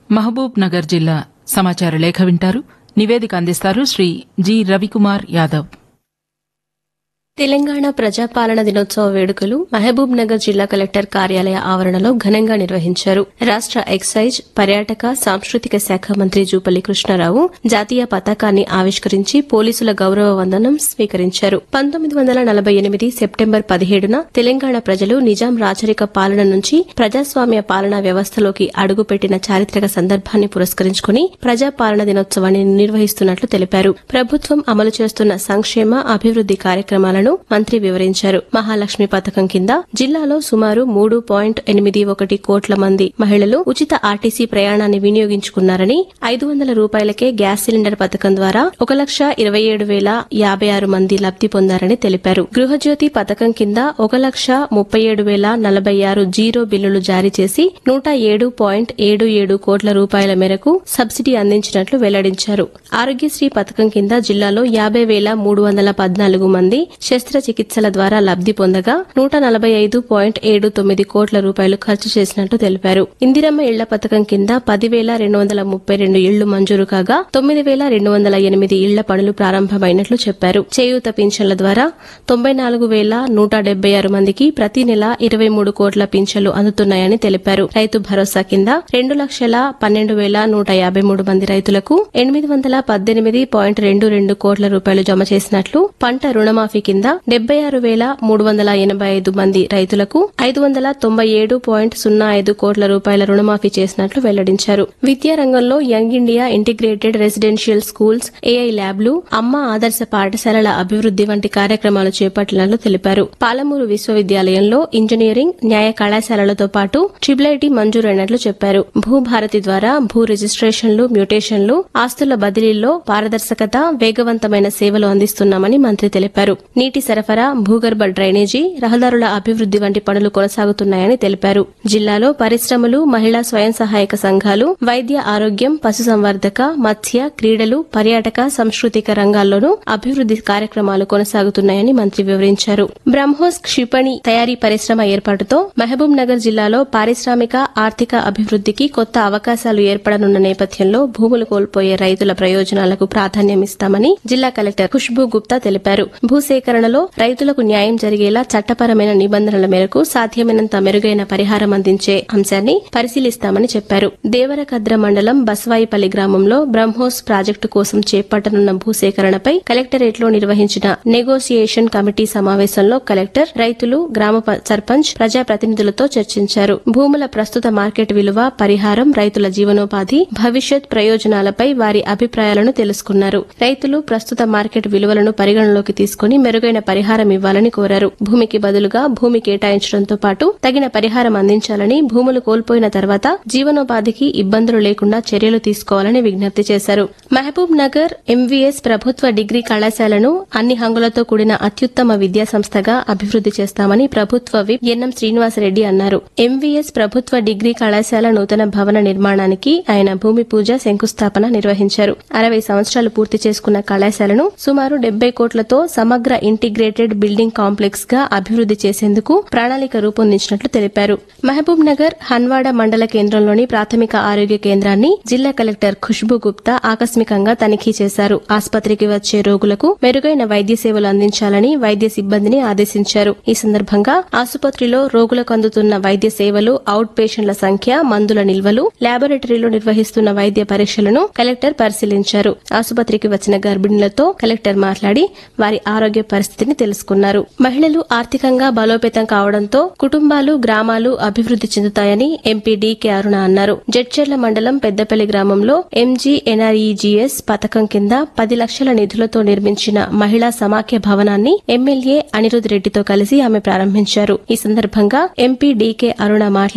మహబూబ్ నగర్ జిల్లా సమాచార లేఖ వింటారు నివేదిక అందిస్తారు శ్రీ జి రవికుమార్ యాదవ్ తెలంగాణ ప్రజాపాలన దినోత్సవ వేడుకలు మహబూబ్ నగర్ జిల్లా కలెక్టర్ కార్యాలయ ఆవరణలో ఘనంగా నిర్వహించారు రాష్ట ఎక్సైజ్ పర్యాటక సాంస్కృతిక శాఖ మంత్రి జూపల్లి కృష్ణారావు జాతీయ పతాకాన్ని ఆవిష్కరించి పోలీసుల గౌరవ వందనం స్వీకరించారు పంతొమ్మిది వందల నలభై ఎనిమిది సెప్టెంబర్ పదిహేడున తెలంగాణ ప్రజలు నిజాం రాచరిక పాలన నుంచి ప్రజాస్వామ్య పాలనా వ్యవస్థలోకి అడుగుపెట్టిన చారిత్రక సందర్భాన్ని పురస్కరించుకుని ప్రజాపాలన దినోత్సవాన్ని నిర్వహిస్తున్నట్లు తెలిపారు ప్రభుత్వం అమలు చేస్తున్న సంక్షేమ అభివృద్ది కార్యక్రమాలను మంత్రి వివరించారు మహాలక్ష్మి పథకం కింద జిల్లాలో సుమారు మూడు పాయింట్ ఎనిమిది ఒకటి కోట్ల మంది మహిళలు ఉచిత ఆర్టీసీ ప్రయాణాన్ని వినియోగించుకున్నారని ఐదు వందల రూపాయలకే గ్యాస్ సిలిండర్ పథకం ద్వారా ఒక లక్ష ఇరవై ఏడు వేల యాభై ఆరు మంది లబ్ది పొందారని తెలిపారు గృహజ్యోతి పథకం కింద ఒక లక్ష ముప్పై ఏడు వేల నలభై ఆరు జీరో బిల్లులు జారీ చేసి నూట ఏడు పాయింట్ ఏడు ఏడు కోట్ల రూపాయల మేరకు సబ్సిడీ అందించినట్లు వెల్లడించారు ఆరోగ్యశ్రీ పథకం కింద జిల్లాలో యాభై వేల మూడు వందల పద్నాలుగు మంది శస్త్రచికిత్సల ద్వారా లబ్ది పొందగా నూట నలభై ఐదు పాయింట్ ఏడు తొమ్మిది కోట్ల రూపాయలు ఖర్చు చేసినట్లు తెలిపారు ఇందిరమ్మ ఇళ్ల పథకం కింద పదివేల రెండు వందల ముప్పై రెండు ఇళ్లు మంజూరు కాగా తొమ్మిది వేల రెండు వందల ఎనిమిది ఇళ్ల పనులు ప్రారంభమైనట్లు చెప్పారు చేయూత పింఛన్ల ద్వారా తొంభై నాలుగు వేల నూట డెబ్బై ఆరు మందికి ప్రతి నెల ఇరవై మూడు కోట్ల పింఛన్లు అందుతున్నాయని తెలిపారు రైతు భరోసా కింద రెండు లక్షల పన్నెండు వేల నూట యాభై మూడు మంది రైతులకు ఎనిమిది వందల పద్దెనిమిది పాయింట్ రెండు రెండు కోట్ల రూపాయలు జమ చేసినట్లు పంట రుణమాఫీ కింద డెబ్బై ఆరు వేల మూడు వందల ఎనభై ఐదు మంది రైతులకు ఐదు వందల తొంభై ఏడు పాయింట్ సున్నా ఐదు కోట్ల రూపాయల రుణమాఫీ చేసినట్లు వెల్లడించారు విద్యా రంగంలో young India integrated residential schools AI ల్యాబ్లు అమ్మ ఆదర్శ పాఠశాలల అభివృద్ది వంటి కార్యక్రమాలు చేపట్టినట్లు తెలిపారు పాలమూరు విశ్వవిద్యాలయంలో ఇంజనీరింగ్ న్యాయ కళాశాలలతో పాటు ట్రిపుల్ ఐటీ మంజూరైనట్లు చెప్పారు భూభారతి ద్వారా భూ రిజిస్ట్రేషన్లు మ్యూటేషన్లు ఆస్తుల బదిలీల్లో పారదర్శకత వేగవంతమైన సేవలు అందిస్తున్నామని మంత్రి తెలిపారు నీటి సరఫరా భూగర్భ డ్రైనేజీ రహదారుల అభివృద్ది వంటి పనులు కొనసాగుతున్నాయని తెలిపారు జిల్లాలో పరిశ్రమలు మహిళా స్వయం సహాయక సంఘాలు వైద్య ఆరోగ్యం పశుసంవర్ధక మత్స్య క్రీడలు పర్యాటక సాంస్కృతిక రంగాల్లోనూ అభివృద్ది కార్యక్రమాలు కొనసాగుతున్నాయని మంత్రి వివరించారు బ్రహ్మోస్ క్షిపణి తయారీ పరిశ్రమ ఏర్పాటుతో మహబూబ్ నగర్ జిల్లాలో పారిశ్రామిక ఆర్థిక అభివృద్దికి కొత్త అవకాశాలు ఏర్పడనున్న నేపథ్యంలో భూములు కోల్పోయే రైతుల ప్రయోజనాలకు ప్రాధాన్యమిస్తామని జిల్లా కలెక్టర్ ఖుష్బూ గుప్తా తెలిపారు భూసేకరణలో రైతులకు న్యాయం జరిగేలా చట్టపరమైన నిబంధనల మేరకు సాధ్యమైనంత మెరుగైన పరిహారం అందించే అంశాన్ని పరిశీలిస్తామని చెప్పారు దేవరకద్ర మండలం బస్వాయిపల్లి గ్రామంలో బ్రహ్మోస్ ప్రాజెక్టు కోసం చేపట్టనున్న భూసేకరణపై కలెక్టరేట్ లో నిర్వహించిన నెగోసియేషన్ కమిటీ సమావేశంలో కలెక్టర్ రైతులు గ్రామ ప- సర్పంచ్ ప్రజాప్రతినిధులతో చర్చించారు భూముల ప్రస్తుత మార్కెట్ విలువ పరిహారం రైతుల జీవనోపాధి భవిష్యత్ ప్రయోజనాలపై వారి అభిప్రాయాలను తెలుసుకున్నారు రైతులు ప్రస్తుత మార్కెట్ విలువలను పరిగణలోకి తీసుకుని మెరుగైన పరిహారం ఇవ్వాలని కోరారు భూమికి బదులుగా భూమి కేటాయించడంతో పాటు తగిన పరిహారం అందించాలని భూములు కోల్పోయిన తర్వాత జీవనోపాధికి ఇబ్బందులు లేకుండా చర్యలు తీసుకోవాలని విజ్ఞప్తి చేశారు మహబూబ్ నగర్ ఎంవీఎస్ ప్రభుత్వ డిగ్రీ కళాశాలను అన్ని హంగులతో కూడిన అత్యుత్తమ విద్యా సంస్థగా అభివృద్ది చేస్తామని ప్రభుత్వ విప్ ఎన్ఎం శ్రీనివాసరెడ్డి అన్నారు ఎంవీఎస్ ప్రభుత్వ డిగ్రీ కళాశాల నూతన భవన నిర్మాణానికి ఆయన భూమి పూజ శంకుస్థాపన నిర్వహించారు అరవై సంవత్సరాలు పూర్తి చేసుకున్న కళాశాలను సుమారు డెబ్బై కోట్లతో సమగ్ర ఇంటిగ్రేటెడ్ బిల్డింగ్ కాంప్లెక్స్ గా అభివృద్ది చేసేందుకు ప్రణాళిక రూపొందించినట్లు తెలిపారు మహబూబ్ నగర్ హన్వాడ మండల కేంద్రంలోని ప్రాథమిక ఆరోగ్య కేంద్రాన్ని జిల్లా కలెక్టర్ ఖుష్బూ గుప్తా ఆకస్మికంగా తనిఖీ చేశారు ఆసుపత్రికి వచ్చే రోగులకు మెరుగైన వైద్య సేవలు అందించాలని వైద్య సిబ్బందిని ఆదేశించారు ఈ సందర్భంగా ఆసుపత్రిలో రోగులకు అందుతున్న వైద్య సేవలు అవుట్ పేషెంట్ల సంఖ్య మందుల నిల్వలు ల్యాబొరేటరీలో నిర్వహిస్తున్న వైద్య పరీక్షలను కలెక్టర్ పరిశీలించారు ఆసుపత్రికి వచ్చిన గర్భిణులతో కలెక్టర్ మాట్లాడి వారి ఆరోగ్య పరిస్థితిని తెలుసుకున్నారు మహిళలు ఆర్థికంగా బలోపేతం కావడంతో కుటుంబాలు గ్రామాలు అభివృద్ది చెందుతాయని ఎంపీ డీకే అరుణ అన్నారు జడ్చెర్ల మండలం పెద్దపల్లి గ్రామంలో ఎంజీ ఎన్ఆర్ఈజీఎస్ పథకం కింద పది లక్షల నిధులతో నిర్మించిన మహిళా సమాఖ్య భవనాన్ని ఎమ్మెల్యే అనిరుద్ రెడ్డితో కలిసి ఆమె ప్రారంభించారు ఈ సందర్భంగా ఎంపీ డీకే అరుణ మాట్లాడుతూ